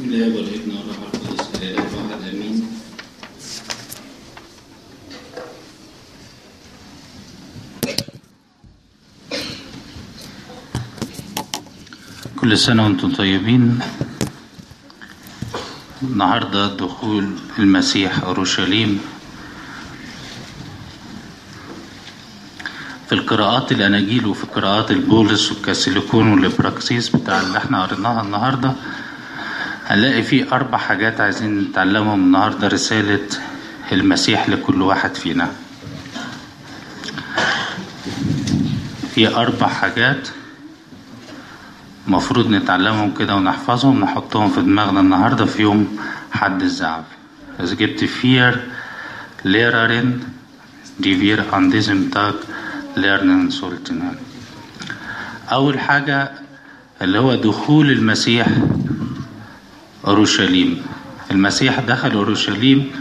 بسم الله والابن والروح القدس الاله الواحد امين كل سنة وانتم طيبين النهاردة دخول المسيح أورشليم في القراءات الأناجيل وفي قراءات البولس والكاسيليكون والإبراكسيس بتاع اللي احنا قريناها النهاردة هنلاقي فيه أربع حاجات عايزين نتعلمهم النهاردة رسالة المسيح لكل واحد فينا في أربع حاجات مفروض نتعلمهم كده ونحفظهم نحطهم في دماغنا النهاردة في يوم حد الزعف Es gibt vier Lehrerinnen, die wir an diesem Tag lernen sollten. أول حاجة اللي هو دخول المسيح أورشليم المسيح دخل أورشليم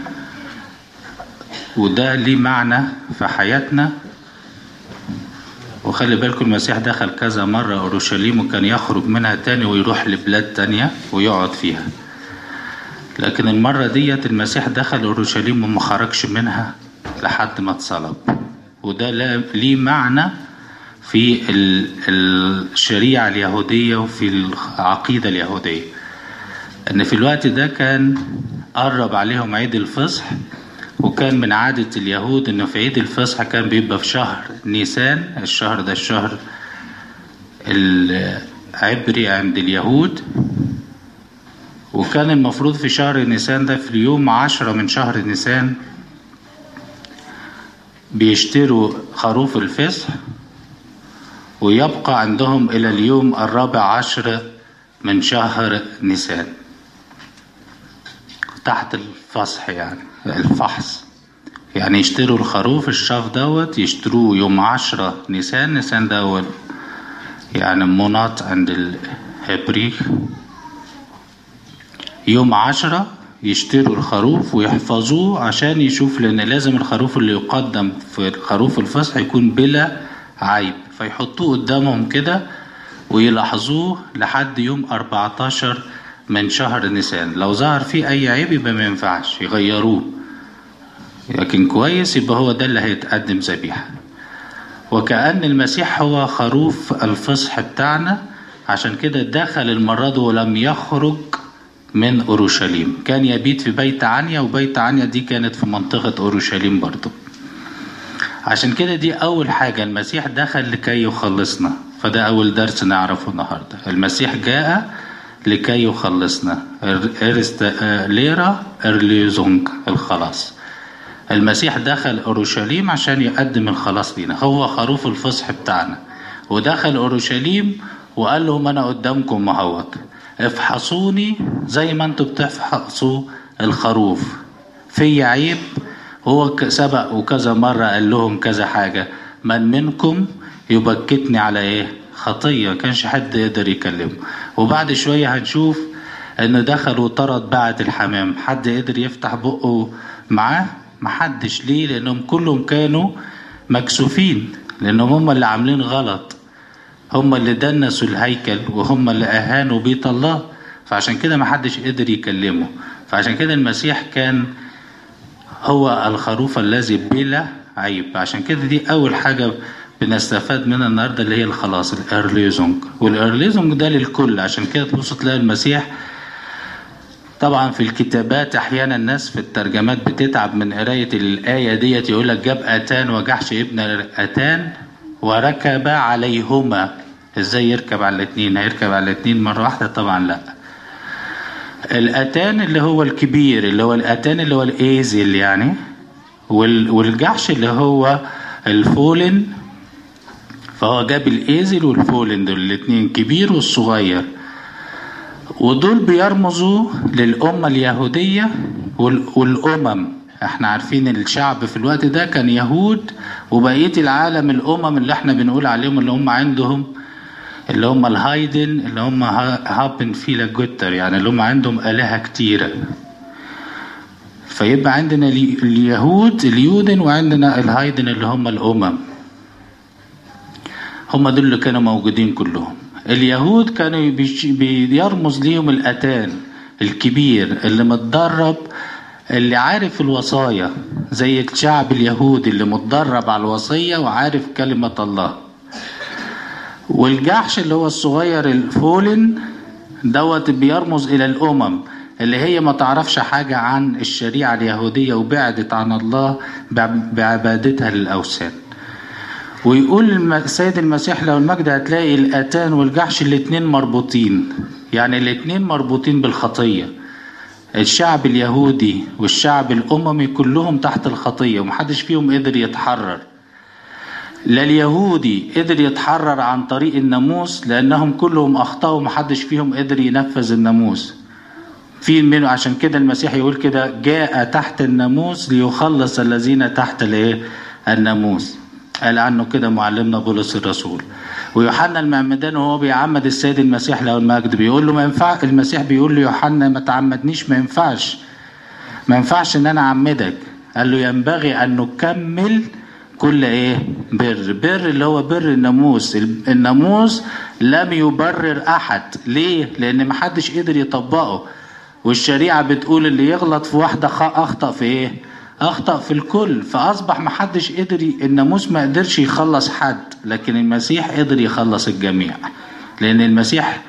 وده ليه معنى في حياتنا وخلي بالكم المسيح دخل كذا مرة أورشليم وكان يخرج منها تاني ويروح لبلاد تانية ويقعد فيها لكن المرة ديت المسيح دخل أورشليم وما خرجش منها لحد ما اتصلب وده ليه معنى في الشريعة اليهودية وفي العقيدة اليهودية ان في الوقت ده كان قرب عليهم عيد الفصح وكان من عادة اليهود انه في عيد الفصح كان بيبقى في شهر نيسان الشهر ده الشهر العبري عند اليهود وكان المفروض في شهر نيسان ده في اليوم عشرة من شهر نيسان بيشتروا خروف الفصح ويبقى عندهم إلى اليوم الرابع عشر من شهر نيسان تحت الفصح يعني الفحص يعني يشتروا الخروف الشاف دوت يشتروه يوم عشرة نيسان نيسان دوت يعني مناط عند الهبري يوم عشرة يشتروا الخروف ويحفظوه عشان يشوف لأن لازم الخروف اللي يقدم في خروف الفصح يكون بلا عيب فيحطوه قدامهم كده ويلاحظوه لحد يوم 14 من شهر نيسان لو ظهر فيه أي عيب يبقى ما ينفعش يغيروه لكن كويس يبقى هو ده اللي هيتقدم ذبيحة وكأن المسيح هو خروف الفصح بتاعنا عشان كده دخل المرة دي ولم يخرج من أورشليم كان يبيت في بيت عنيا وبيت عنيا دي كانت في منطقة أورشليم برضو عشان كده دي أول حاجة المسيح دخل لكي يخلصنا فده أول درس نعرفه النهاردة المسيح جاء لكي يخلصنا إرست ليرا إرليزونج الخلاص المسيح دخل أورشليم عشان يقدم الخلاص لينا هو خروف الفصح بتاعنا ودخل أورشليم وقال لهم أنا قدامكم مهوك افحصوني زي ما انتوا بتفحصوا الخروف في عيب هو سبق وكذا مرة قال لهم كذا حاجة من منكم يبكتني على ايه خطية كانش حد يقدر يكلمه وبعد شوية هنشوف انه دخل وطرد بعد الحمام حد قدر يفتح بقه معاه محدش ليه لانهم كلهم كانوا مكسوفين لانهم هم اللي عاملين غلط هم اللي دنسوا الهيكل وهم اللي اهانوا بيت الله فعشان كده محدش قدر يكلمه فعشان كده المسيح كان هو الخروف الذي بلا عيب عشان كده دي اول حاجه بنستفاد منها النهارده اللي هي الخلاص الارليزونج والارليزونج ده للكل عشان كده تبص تلاقي المسيح طبعا في الكتابات احيانا الناس في الترجمات بتتعب من قرايه الايه ديت يقول لك جاب اتان وجحش ابن اتان وركب عليهما ازاي يركب على الاثنين هيركب على الاثنين مره واحده طبعا لا الاتان اللي هو الكبير اللي هو الاتان اللي هو الايزل يعني والجحش اللي هو الفولن فهو جاب الايزل والفولن دول الاثنين كبير والصغير ودول بيرمزوا للأمة اليهودية والأمم احنا عارفين الشعب في الوقت ده كان يهود وبقية العالم الأمم اللي احنا بنقول عليهم اللي هم عندهم اللي هم الهايدن اللي هم هابن فيلا جوتر يعني اللي هم عندهم آلهة كتيرة فيبقى عندنا اليهود اليودن وعندنا الهايدن اللي هم الأمم هم دول اللي كانوا موجودين كلهم اليهود كانوا بيرمز ليهم الأتان الكبير اللي متدرب اللي عارف الوصايا زي الشعب اليهودي اللي متدرب على الوصية وعارف كلمة الله والجحش اللي هو الصغير الفولن دوت بيرمز إلى الأمم اللي هي ما تعرفش حاجة عن الشريعة اليهودية وبعدت عن الله بعبادتها للأوثان ويقول السيد المسيح لو المجد هتلاقي الأتان والجحش الاتنين مربوطين يعني الاتنين مربوطين بالخطية الشعب اليهودي والشعب الأممي كلهم تحت الخطية ومحدش فيهم قدر يتحرر لا اليهودي قدر يتحرر عن طريق الناموس لأنهم كلهم أخطأوا ومحدش فيهم قدر ينفذ الناموس في منه عشان كده المسيح يقول كده جاء تحت الناموس ليخلص الذين تحت الايه الناموس قال عنه كده معلمنا بولس الرسول ويوحنا المعمدان وهو بيعمد السيد المسيح له المجد بيقول له ما ينفع المسيح بيقول له يوحنا ما تعمدنيش ما ينفعش ما ينفعش ان انا اعمدك قال له ينبغي ان نكمل كل ايه بر بر اللي هو بر الناموس الناموس لم يبرر احد ليه لان محدش قدر يطبقه والشريعة بتقول اللي يغلط في واحدة أخطأ في إيه؟ أخطأ في الكل فأصبح محدش قدر الناموس ما قدرش يخلص حد لكن المسيح قدر يخلص الجميع لأن المسيح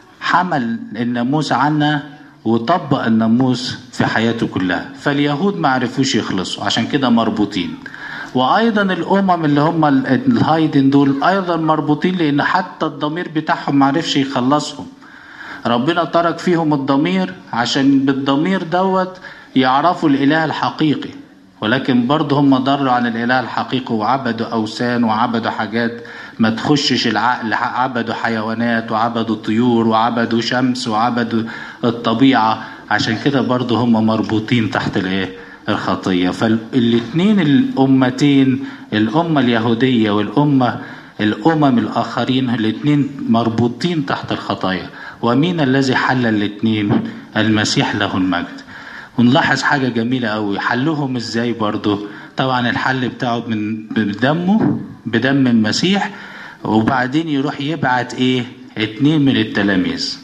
حمل الناموس عنا وطبق الناموس في حياته كلها فاليهود ما عرفوش يخلصوا عشان كده مربوطين وايضا الامم اللي هم الهايدن دول ايضا مربوطين لان حتى الضمير بتاعهم ما عرفش يخلصهم ربنا ترك فيهم الضمير عشان بالضمير دوت يعرفوا الاله الحقيقي ولكن برضه هم ضروا عن الاله الحقيقي وعبدوا اوثان وعبدوا حاجات ما تخشش العقل عبدوا حيوانات وعبدوا طيور وعبدوا شمس وعبدوا الطبيعه عشان كده برضه هم مربوطين تحت الايه الخطيه فالاثنين الامتين الامه اليهوديه والامه الامم الاخرين الاثنين مربوطين تحت الخطايا ومين الذي حل الاثنين المسيح له المجد ونلاحظ حاجة جميلة قوي حلهم ازاي برضه طبعا الحل بتاعه من بدمه بدم المسيح وبعدين يروح يبعت ايه اتنين من التلاميذ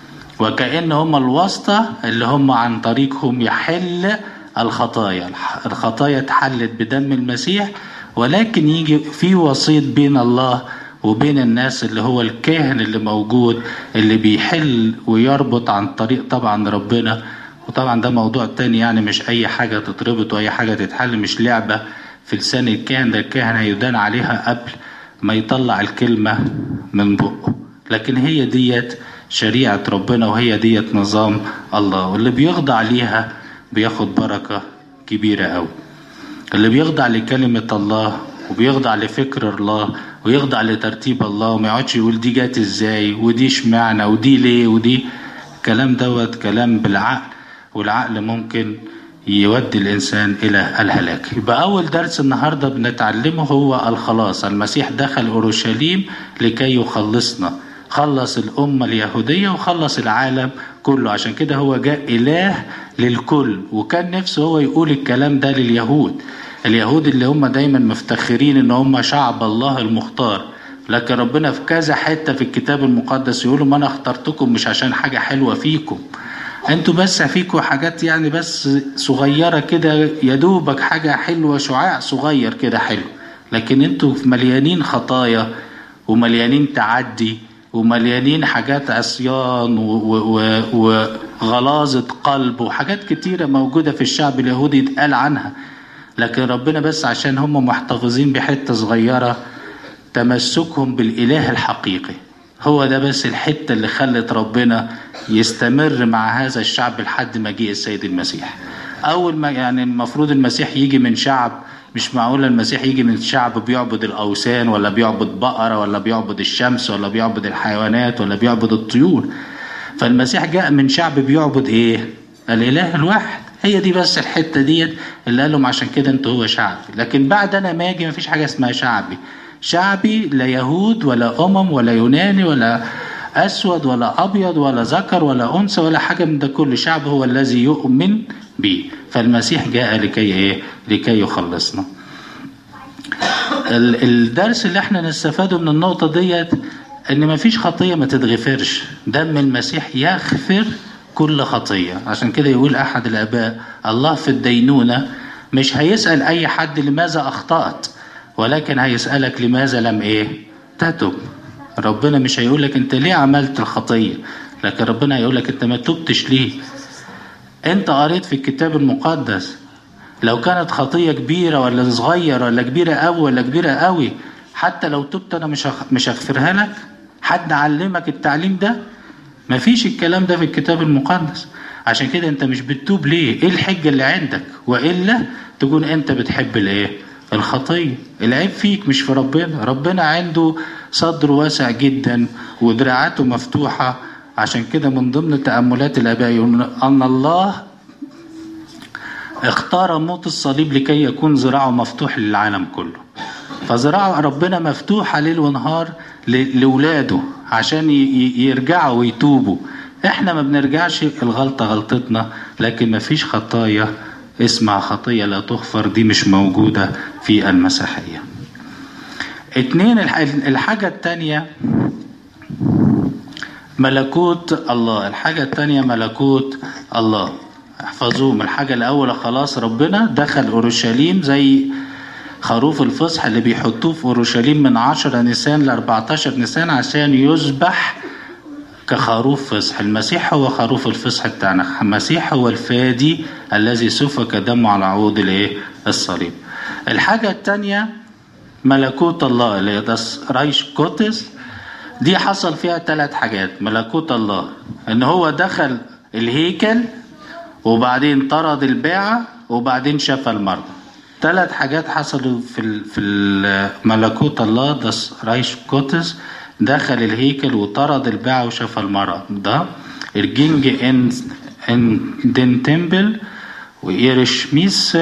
وكأن هم الواسطة اللي هم عن طريقهم يحل الخطايا الخطايا اتحلت بدم المسيح ولكن يجي في وسيط بين الله وبين الناس اللي هو الكاهن اللي موجود اللي بيحل ويربط عن طريق طبعا ربنا وطبعا ده موضوع تاني يعني مش اي حاجة تتربط واي حاجة تتحل مش لعبة في لسان الكاهن ده الكاهن هيدان عليها قبل ما يطلع الكلمة من بقه لكن هي ديت شريعة ربنا وهي ديت نظام الله واللي بيخضع ليها بياخد بركة كبيرة أوي اللي بيخضع لكلمة الله وبيخضع لفكر الله ويخضع لترتيب الله وما يقعدش يقول دي جات ازاي ودي اشمعنى ودي ليه ودي كلام دوت كلام بالعقل والعقل ممكن يودي الإنسان إلى الهلاك يبقى أول درس النهاردة بنتعلمه هو الخلاص المسيح دخل أورشليم لكي يخلصنا خلص الأمة اليهودية وخلص العالم كله عشان كده هو جاء إله للكل وكان نفسه هو يقول الكلام ده لليهود اليهود اللي هم دايما مفتخرين ان هم شعب الله المختار لكن ربنا في كذا حته في الكتاب المقدس يقولوا ما انا اخترتكم مش عشان حاجه حلوه فيكم انتوا بس فيكم حاجات يعني بس صغيره كده يا دوبك حاجه حلوه شعاع صغير كده حلو لكن انتوا مليانين خطايا ومليانين تعدي ومليانين حاجات عصيان وغلاظة قلب وحاجات كتيرة موجودة في الشعب اليهودي يتقال عنها لكن ربنا بس عشان هم محتفظين بحتة صغيرة تمسكهم بالإله الحقيقي هو ده بس الحتة اللي خلت ربنا يستمر مع هذا الشعب لحد مجيء السيد المسيح أول ما يعني المفروض المسيح يجي من شعب مش معقول المسيح يجي من شعب بيعبد الأوثان ولا بيعبد بقرة ولا بيعبد الشمس ولا بيعبد الحيوانات ولا بيعبد الطيور فالمسيح جاء من شعب بيعبد ايه الإله الواحد هي دي بس الحته ديت اللي قال لهم عشان كده انتوا هو شعبي لكن بعد انا ما اجي مفيش حاجه اسمها شعبي شعبي لا يهود ولا امم ولا يوناني ولا اسود ولا ابيض ولا ذكر ولا انثى ولا حاجه من ده كل شعب هو الذي يؤمن به فالمسيح جاء لكي ايه لكي يخلصنا الدرس اللي احنا نستفاده من النقطه ديت ان مفيش خطيه ما تتغفرش دم المسيح يغفر كل خطية عشان كده يقول أحد الآباء الله في الدينونة مش هيسأل أي حد لماذا أخطأت ولكن هيسألك لماذا لم إيه تتب ربنا مش هيقولك أنت ليه عملت الخطية لكن ربنا هيقولك أنت ما تبتش ليه أنت قريت في الكتاب المقدس لو كانت خطية كبيرة ولا صغيرة ولا كبيرة قوي ولا كبيرة قوي حتى لو تبت أنا مش مش هغفرها لك حد علمك التعليم ده مفيش الكلام ده في الكتاب المقدس عشان كده انت مش بتتوب ليه ايه الحجة اللي عندك وإلا تكون انت بتحب الايه الخطية العيب فيك مش في ربنا ربنا عنده صدر واسع جدا ودراعاته مفتوحة عشان كده من ضمن تأملات الآباء أن الله اختار موت الصليب لكي يكون ذراعه مفتوح للعالم كله فذراع ربنا مفتوحة ليل ونهار لولاده عشان يرجعوا ويتوبوا احنا ما بنرجعش الغلطة غلطتنا لكن ما فيش خطايا اسمها خطية لا تغفر دي مش موجودة في المسيحية اتنين الحاجة التانية ملكوت الله الحاجة التانية ملكوت الله احفظوهم الحاجة الأولى خلاص ربنا دخل أورشليم زي خروف الفصح اللي بيحطوه في أورشليم من 10 نيسان ل 14 نيسان عشان يذبح كخروف فصح المسيح هو خروف الفصح بتاعنا المسيح هو الفادي الذي سفك دمه على عود الايه الصليب الحاجة التانية ملكوت الله اللي ده رايش كوتس دي حصل فيها ثلاث حاجات ملكوت الله ان هو دخل الهيكل وبعدين طرد الباعة وبعدين شفى المرضى ثلاث حاجات حصلوا في في ملكوت الله ده رايش كوتس دخل الهيكل وطرد الباعة وشفى المرض ده الجينج ان ان دين تمبل وإيرش ميس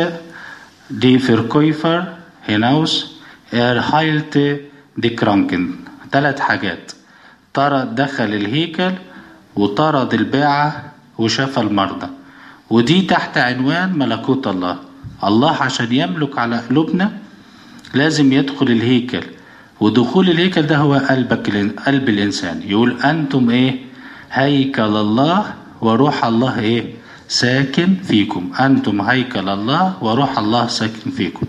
دي فيركويفر هناوس er heilte دي كرانكن ثلاث حاجات طرد دخل الهيكل وطرد الباعة وشفى المرضى ودي تحت عنوان ملكوت الله الله عشان يملك على قلوبنا لازم يدخل الهيكل ودخول الهيكل ده هو قلبك قلب الإنسان يقول أنتم إيه هيكل الله وروح الله إيه ساكن فيكم أنتم هيكل الله وروح الله ساكن فيكم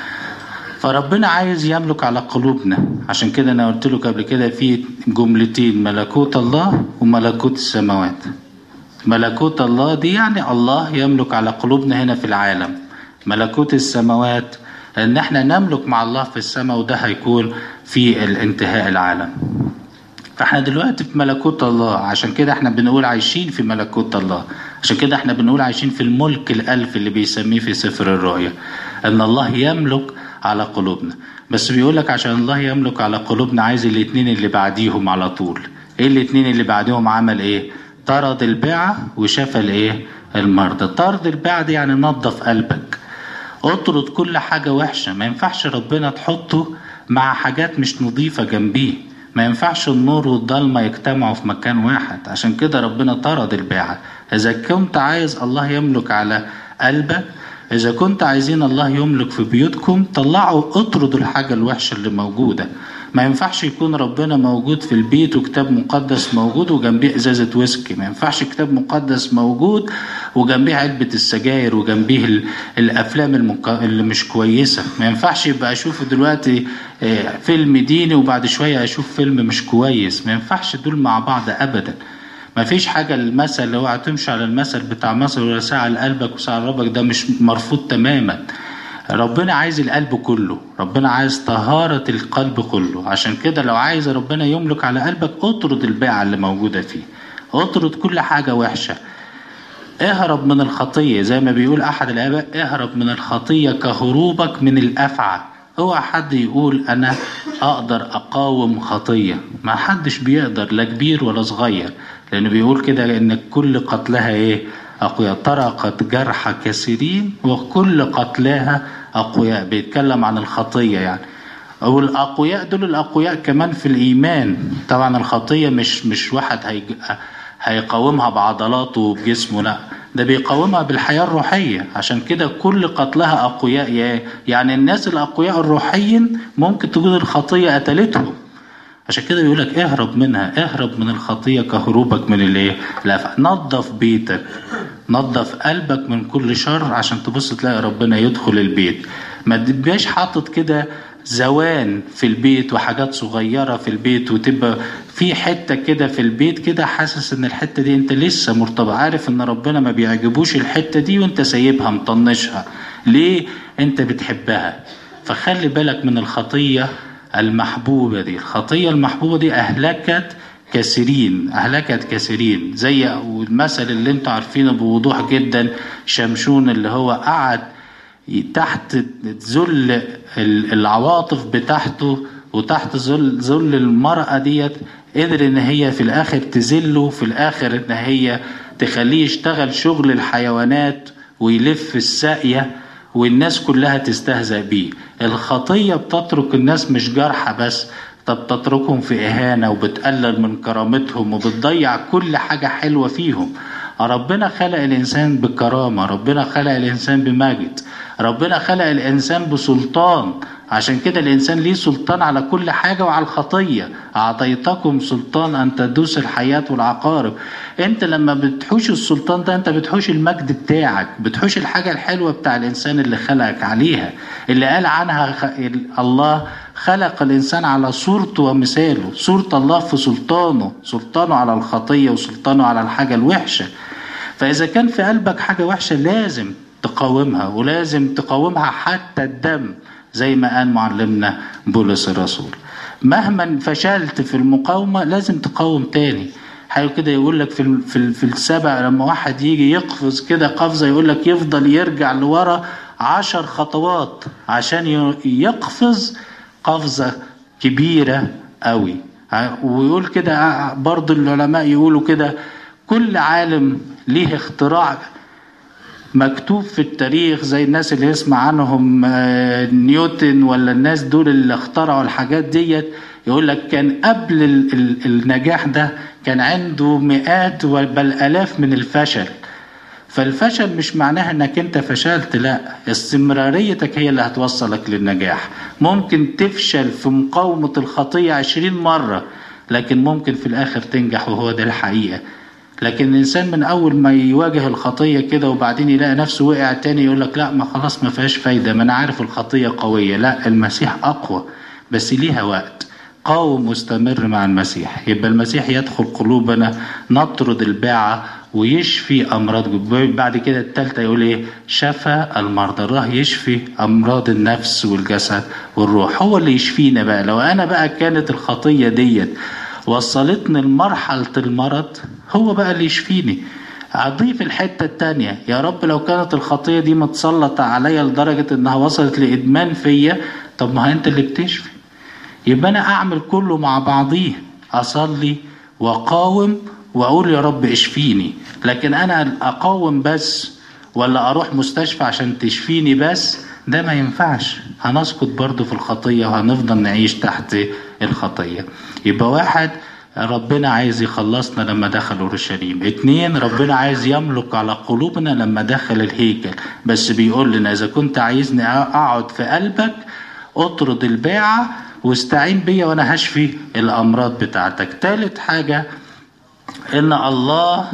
فربنا عايز يملك على قلوبنا عشان كده أنا قلت له قبل كده في جملتين ملكوت الله وملكوت السماوات ملكوت الله دي يعني الله يملك على قلوبنا هنا في العالم ملكوت السماوات ان احنا نملك مع الله في السماء وده هيكون في الانتهاء العالم فاحنا دلوقتي في ملكوت الله عشان كده احنا بنقول عايشين في ملكوت الله عشان كده احنا بنقول عايشين في الملك الالف اللي بيسميه في سفر الرؤيا ان الله يملك على قلوبنا بس بيقولك عشان الله يملك على قلوبنا عايز الاتنين اللي بعديهم على طول ايه الاتنين اللي بعديهم عمل ايه طرد الباعة وشفى الايه المرضى طرد الباعة دي يعني نظف قلبك اطرد كل حاجة وحشة ما ينفعش ربنا تحطه مع حاجات مش نظيفة جنبيه ما ينفعش النور والضلمة يجتمعوا في مكان واحد عشان كده ربنا طرد الباعة إذا كنت عايز الله يملك على قلبك إذا كنت عايزين الله يملك في بيوتكم طلعوا اطردوا الحاجة الوحشة اللي موجودة ما ينفعش يكون ربنا موجود في البيت وكتاب مقدس موجود وجنبيه ازازه ويسكي ما ينفعش كتاب مقدس موجود وجنبيه علبه السجاير وجنبيه الافلام المك... اللي مش كويسه ما ينفعش يبقى اشوف دلوقتي فيلم ديني وبعد شويه اشوف فيلم مش كويس ما ينفعش دول مع بعض ابدا ما فيش حاجة المثل اللي هو هتمشي على المثل بتاع مصر ولا ساعة لقلبك وساعة لربك ده مش مرفوض تماما ربنا عايز القلب كله ربنا عايز طهارة القلب كله عشان كده لو عايز ربنا يملك على قلبك اطرد الباعة اللي موجودة فيه اطرد كل حاجة وحشة اهرب من الخطية زي ما بيقول أحد الآباء اهرب من الخطية كهروبك من الأفعى اوعى حد يقول أنا أقدر أقاوم خطية ما حدش بيقدر لا كبير ولا صغير لأنه بيقول كده إن كل قتلها إيه أقوياء طرقت جرح كثيرين وكل قتلاها أقوياء بيتكلم عن الخطية يعني أو الأقوياء دول الأقوياء كمان في الإيمان طبعا الخطية مش مش واحد هيج... هيقاومها بعضلاته وبجسمه لا ده بيقاومها بالحياة الروحية عشان كده كل قتلها أقوياء يعني الناس الأقوياء الروحيين ممكن تكون الخطية قتلتهم عشان كده بيقول لك اهرب منها اهرب من الخطيه كهروبك من الايه الافعال نظف بيتك نظف قلبك من كل شر عشان تبص تلاقي ربنا يدخل البيت ما تبقاش حاطط كده زوان في البيت وحاجات صغيرة في البيت وتبقى في حتة كده في البيت كده حاسس ان الحتة دي انت لسه مرتبط عارف ان ربنا ما بيعجبوش الحتة دي وانت سايبها مطنشها ليه انت بتحبها فخلي بالك من الخطية المحبوبة دي الخطية المحبوبة دي أهلكت كثيرين أهلكت كثيرين زي المثل اللي انتوا عارفينه بوضوح جدا شمشون اللي هو قعد تحت ذل العواطف بتاعته وتحت ذل ذل المرأة ديت قدر ان هي في الاخر تذله في الاخر ان هي تخليه يشتغل شغل الحيوانات ويلف الساقية والناس كلها تستهزأ بيه الخطية بتترك الناس مش جرحى بس طب تتركهم في إهانة وبتقلل من كرامتهم وبتضيع كل حاجة حلوة فيهم ربنا خلق الإنسان بكرامة ربنا خلق الإنسان بمجد ربنا خلق الإنسان بسلطان عشان كده الإنسان ليه سلطان على كل حاجة وعلى الخطية أعطيتكم سلطان أن تدوس الحياة والعقارب أنت لما بتحوش السلطان ده أنت بتحوش المجد بتاعك بتحوش الحاجة الحلوة بتاع الإنسان اللي خلقك عليها اللي قال عنها خ... الله خلق الإنسان على صورته ومثاله صورة الله في سلطانه سلطانه على الخطية وسلطانه على الحاجة الوحشة فإذا كان في قلبك حاجة وحشة لازم تقاومها ولازم تقاومها حتى الدم زي ما قال معلمنا بولس الرسول مهما فشلت في المقاومة لازم تقاوم تاني حاجة كده يقول لك في في في السبع لما واحد يجي يقفز كده قفزة يقول لك يفضل يرجع لورا عشر خطوات عشان يقفز قفزة كبيرة قوي ويقول كده برضو العلماء يقولوا كده كل عالم ليه اختراع مكتوب في التاريخ زي الناس اللي يسمع عنهم نيوتن ولا الناس دول اللي اخترعوا الحاجات ديت يقول لك كان قبل النجاح ده كان عنده مئات بل الاف من الفشل فالفشل مش معناها انك انت فشلت لا استمراريتك هي اللي هتوصلك للنجاح ممكن تفشل في مقاومة الخطية عشرين مرة لكن ممكن في الاخر تنجح وهو ده الحقيقة لكن الانسان من اول ما يواجه الخطيه كده وبعدين يلاقي نفسه وقع تاني يقول لك لا ما خلاص ما فيهاش فايده ما انا عارف الخطيه قويه لا المسيح اقوى بس ليها وقت قاوم مستمر مع المسيح يبقى المسيح يدخل قلوبنا نطرد الباعة ويشفي أمراض بعد كده التالتة يقول إيه شفى المرضى الله يشفي أمراض النفس والجسد والروح هو اللي يشفينا بقى لو أنا بقى كانت الخطية ديت وصلتني لمرحلة المرض هو بقى اللي يشفيني أضيف الحتة التانية يا رب لو كانت الخطية دي متسلطة عليا لدرجة إنها وصلت لإدمان فيا طب ما أنت اللي بتشفي يبقى أنا أعمل كله مع بعضيه أصلي وأقاوم وأقول يا رب اشفيني لكن أنا أقاوم بس ولا أروح مستشفى عشان تشفيني بس ده ما ينفعش هنسقط برضه في الخطية وهنفضل نعيش تحت الخطية يبقى واحد ربنا عايز يخلصنا لما دخل اورشليم اتنين ربنا عايز يملك على قلوبنا لما دخل الهيكل بس بيقول لنا اذا كنت عايزني اقعد في قلبك اطرد الباعة واستعين بيا وانا هشفي الامراض بتاعتك تالت حاجة ان الله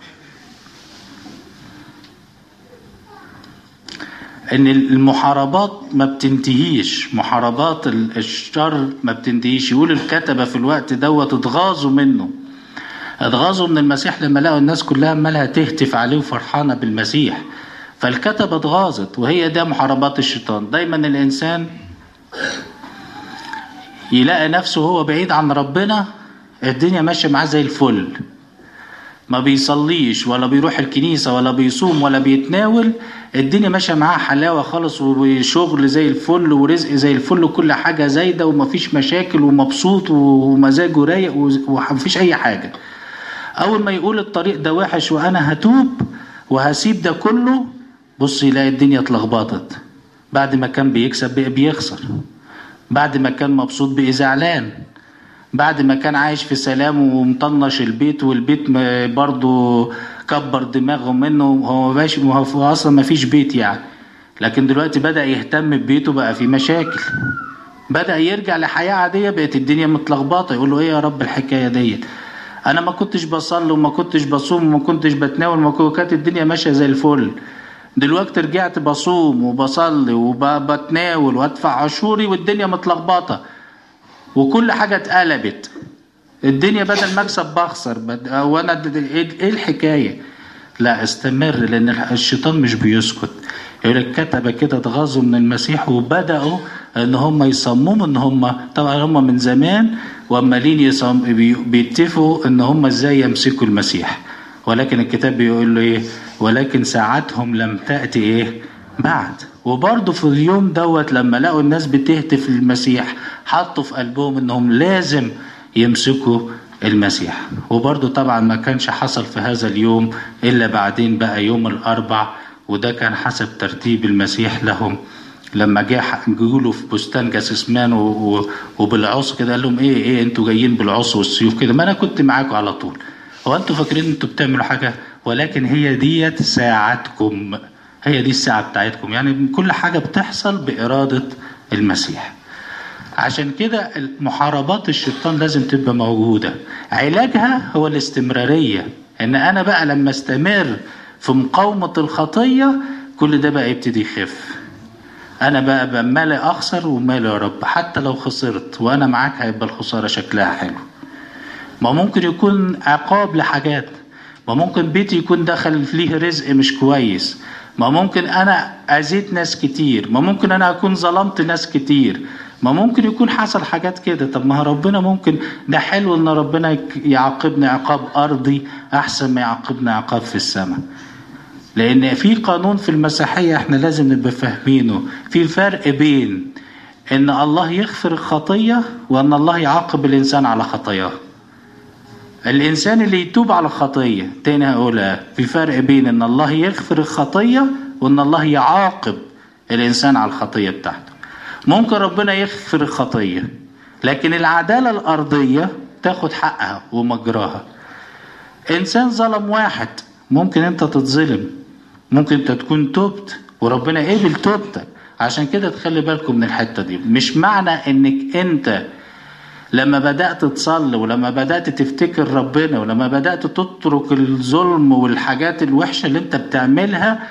ان المحاربات ما بتنتهيش محاربات الشر ما بتنتهيش يقول الكتبة في الوقت دوت اتغاظوا منه اتغاظوا من المسيح لما لقوا الناس كلها مالها تهتف عليه وفرحانة بالمسيح فالكتبة اتغاظت وهي ده محاربات الشيطان دايما الإنسان يلاقي نفسه هو بعيد عن ربنا الدنيا ماشية معاه زي الفل ما بيصليش ولا بيروح الكنيسة ولا بيصوم ولا بيتناول الدنيا ماشية معاه حلاوة خالص وشغل زي الفل ورزق زي الفل وكل حاجة زايدة ومفيش مشاكل ومبسوط ومزاجه رايق ومفيش أي حاجة أول ما يقول الطريق ده وحش وأنا هتوب وهسيب ده كله بص يلاقي الدنيا اتلخبطت بعد ما كان بيكسب بقى بيخسر بعد ما كان مبسوط بقى زعلان بعد ما كان عايش في سلام ومطنش البيت والبيت برضه كبر دماغه منه هو مباش هو اصلا ما فيش بيت يعني لكن دلوقتي بدا يهتم ببيته بقى في مشاكل بدأ يرجع لحياة عادية بقت الدنيا متلخبطة يقول له ايه يا رب الحكاية ديت انا ما كنتش بصلي وما كنتش بصوم وما كنتش بتناول وما كانت الدنيا ماشية زي الفل دلوقتي رجعت بصوم وبصلي وبتناول وادفع عشوري والدنيا متلخبطة وكل حاجة اتقلبت الدنيا بدل ما اكسب بخسر بد... وانا ايه الحكايه لا استمر لان الشيطان مش بيسكت يقول لك كتب كده اتغاظوا من المسيح وبداوا ان هم يصمموا ان هم طبعا هم من زمان وعمالين يصم... بيتفقوا ان هم ازاي يمسكوا المسيح ولكن الكتاب بيقول له ايه ولكن ساعتهم لم تاتي ايه بعد وبرضه في اليوم دوت لما لقوا الناس بتهتف للمسيح حطوا في قلبهم انهم لازم يمسكوا المسيح وبرضه طبعا ما كانش حصل في هذا اليوم إلا بعدين بقى يوم الأربع وده كان حسب ترتيب المسيح لهم لما جه جوله في بستان جاسسمان وبالعصا كده قال لهم ايه ايه انتوا جايين بالعصا والسيوف كده ما انا كنت معاكم على طول هو انتوا فاكرين انتوا بتعملوا حاجه ولكن هي ديت ساعتكم هي دي الساعه بتاعتكم يعني كل حاجه بتحصل باراده المسيح عشان كده محاربات الشيطان لازم تبقى موجودة علاجها هو الاستمرارية ان انا بقى لما استمر في مقاومة الخطية كل ده بقى يبتدي يخف انا بقى, بقى مالي اخسر ومالي يا رب حتى لو خسرت وانا معاك هيبقى الخسارة شكلها حلو ما ممكن يكون عقاب لحاجات ما ممكن بيتي يكون دخل فيه رزق مش كويس ما ممكن انا اذيت ناس كتير ما ممكن انا اكون ظلمت ناس كتير ما ممكن يكون حصل حاجات كده طب ما ربنا ممكن ده حلو ان ربنا يعاقبنا عقاب ارضي احسن ما يعاقبنا عقاب في السماء لان في قانون في المسيحيه احنا لازم نبقى فاهمينه في فرق بين ان الله يغفر الخطيه وان الله يعاقب الانسان على خطاياه الانسان اللي يتوب على الخطيه تاني هقولها في فرق بين ان الله يغفر الخطيه وان الله يعاقب الانسان على الخطيه بتاعته ممكن ربنا يغفر الخطيه لكن العداله الارضيه تاخد حقها ومجراها انسان ظلم واحد ممكن انت تتظلم ممكن انت تكون تبت وربنا قبل توبتك عشان كده تخلي بالكم من الحته دي مش معنى انك انت لما بدأت تصلي ولما بدأت تفتكر ربنا ولما بدأت تترك الظلم والحاجات الوحشة اللي انت بتعملها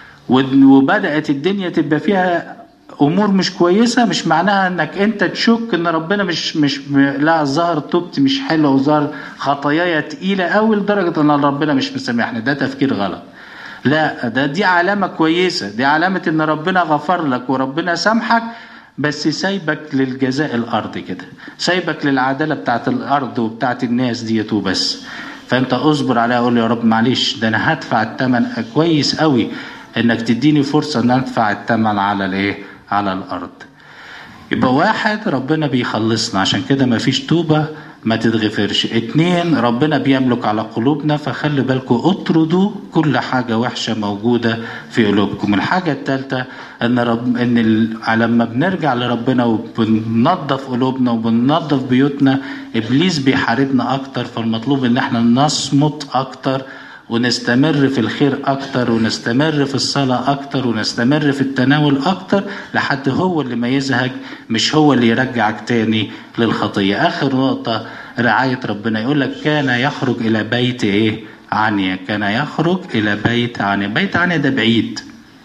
وبدأت الدنيا تبقى فيها امور مش كويسه مش معناها انك انت تشك ان ربنا مش مش لا الظاهر توبتي مش حلوه وظاهر خطاياي تقيله قوي لدرجه ان ربنا مش مسامحني ده تفكير غلط لا ده دي علامه كويسه دي علامه ان ربنا غفر لك وربنا سامحك بس سايبك للجزاء الارضي كده سايبك للعداله بتاعت الارض وبتاعت الناس ديت وبس فانت اصبر عليها قول يا رب معلش ده انا هدفع الثمن كويس قوي انك تديني فرصه ان ادفع الثمن على الايه على الارض يبقى واحد ربنا بيخلصنا عشان كده مفيش توبة ما تتغفرش اتنين ربنا بيملك على قلوبنا فخلي بالكم اطردوا كل حاجة وحشة موجودة في قلوبكم الحاجة الثالثة ان رب ان ال... لما بنرجع لربنا وبننظف قلوبنا وبننظف بيوتنا ابليس بيحاربنا اكتر فالمطلوب ان احنا نصمت اكتر ونستمر في الخير أكتر ونستمر في الصلاة أكتر ونستمر في التناول أكتر لحد هو اللي ما يزهق مش هو اللي يرجعك تاني للخطية آخر نقطة رعاية ربنا يقول لك كان يخرج إلى بيت إيه عنيا كان يخرج إلى بيت عنيا بيت عنيا ده بعيد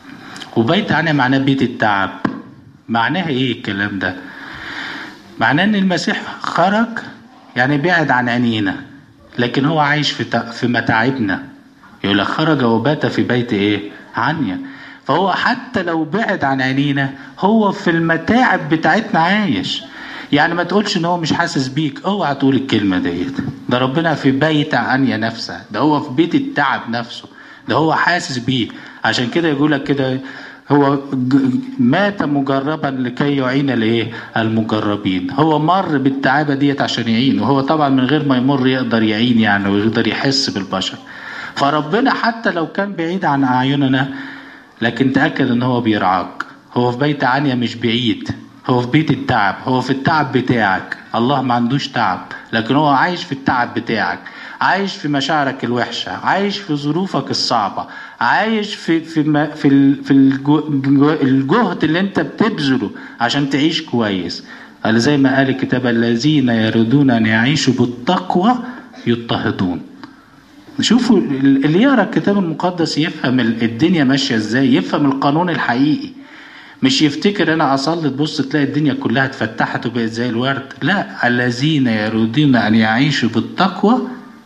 وبيت عنيا معناه بيت التعب معناه إيه الكلام ده معناه إن المسيح خرج يعني بعد عن عينينا لكن هو عايش في في متاعبنا يقول لك خرج وبات في بيت ايه عنيا فهو حتى لو بعد عن عينينا هو في المتاعب بتاعتنا عايش يعني ما تقولش ان هو مش حاسس بيك اوعى تقول الكلمه ديت ده ربنا في بيت عنيا نفسها ده هو في بيت التعب نفسه ده هو حاسس بيه عشان كده يقول لك كده هو مات مجربا لكي يعين الايه المجربين هو مر بالتعابه ديت عشان يعين وهو طبعا من غير ما يمر يقدر يعين يعني ويقدر يحس بالبشر فربنا حتى لو كان بعيد عن اعيننا لكن تاكد ان هو بيرعاك هو في بيت عنيا مش بعيد هو في بيت التعب هو في التعب بتاعك الله ما عندوش تعب لكن هو عايش في التعب بتاعك عايش في مشاعرك الوحشة عايش في ظروفك الصعبة عايش في في ما في ال- في الجو- الجهد اللي انت بتبذله عشان تعيش كويس قال زي ما قال الكتاب الذين يريدون ان يعيشوا بالتقوى يضطهدون شوفوا ال- اللي يقرا الكتاب المقدس يفهم ال- الدنيا ماشيه ازاي يفهم القانون الحقيقي مش يفتكر انا اصلي تبص تلاقي الدنيا كلها اتفتحت وبقت زي الورد لا الذين يريدون ان يعيشوا بالتقوى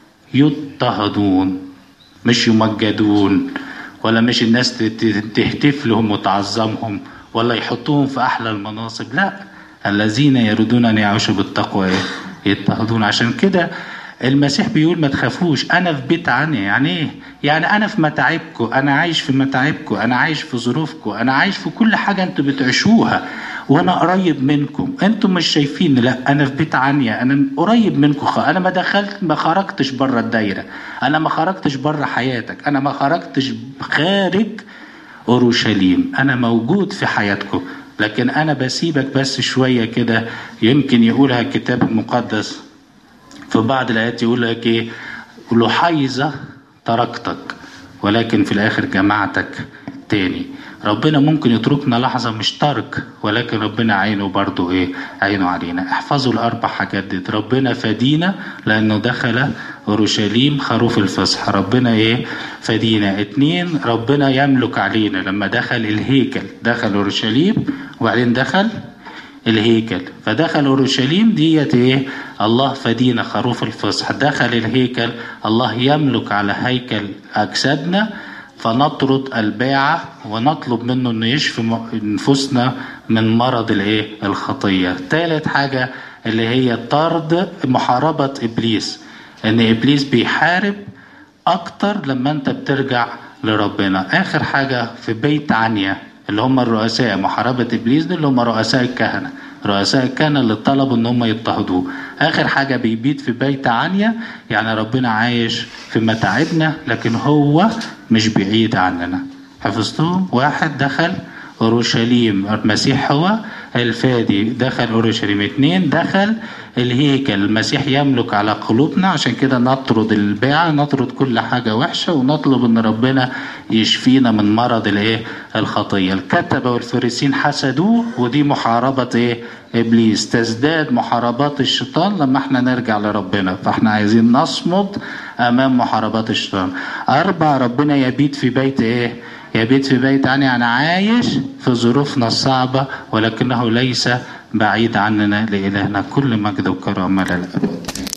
يضطهدون مش يمجدون ولا مش الناس ت- ت- تهتف لهم وتعظمهم ولا يحطوهم في احلى المناصب لا الذين يريدون ان يعيشوا بالتقوى إيه؟ يضطهدون عشان كده المسيح بيقول ما تخافوش انا في بيت عني يعني ايه يعني انا في متاعبكم انا عايش في متاعبكم انا عايش في ظروفكم انا عايش في كل حاجه انتوا بتعيشوها وانا قريب منكم انتم مش شايفين لا انا في بيت عنيا انا قريب منكم خ- انا ما دخلت ما خرجتش بره الدايره انا ما خرجتش بره حياتك انا ما خرجتش خارج اورشليم انا موجود في حياتكم لكن انا بسيبك بس شويه كده يمكن يقولها الكتاب المقدس في بعض الايات يقول لك ايه لحيظه تركتك ولكن في الاخر جمعتك تاني ربنا ممكن يتركنا لحظه مش ترك ولكن ربنا عينه برضو ايه عينه علينا احفظوا الاربع حاجات دي ربنا فدينا لانه دخل اورشليم خروف الفصح ربنا ايه فدينا اتنين ربنا يملك علينا لما دخل الهيكل دخل اورشليم وبعدين دخل الهيكل فدخل اورشليم ديت ايه الله فدينا خروف الفصح دخل الهيكل الله يملك على هيكل اجسادنا فنطرد الباعة ونطلب منه انه يشفي م- نفوسنا من مرض الايه الخطية ثالث حاجة اللي هي طرد محاربة ابليس ان ابليس بيحارب اكتر لما انت بترجع لربنا اخر حاجة في بيت عنيا اللي هم الرؤساء محاربة ابليس دول اللي هم رؤساء الكهنة رؤساء الكهنة اللي طلبوا ان هم يضطهدوه اخر حاجة بيبيت في بيت عنيا يعني ربنا عايش في متاعبنا لكن هو مش بعيد عننا حفظتهم واحد دخل اورشليم المسيح هو الفادي دخل اورشليم اتنين دخل الهيكل المسيح يملك على قلوبنا عشان كده نطرد الباعة نطرد كل حاجة وحشة ونطلب ان ربنا يشفينا من مرض الايه الخطية الكتبة والفريسين حسدوه ودي محاربة ايه ابليس تزداد محاربات الشيطان لما احنا نرجع لربنا فاحنا عايزين نصمد امام محاربات الشيطان اربع ربنا يبيت في بيت ايه يبيت في بيت عني أنا عايش في ظروفنا الصعبة ولكنه ليس بعيد عننا لإلهنا كل مجد وكرامة للأبد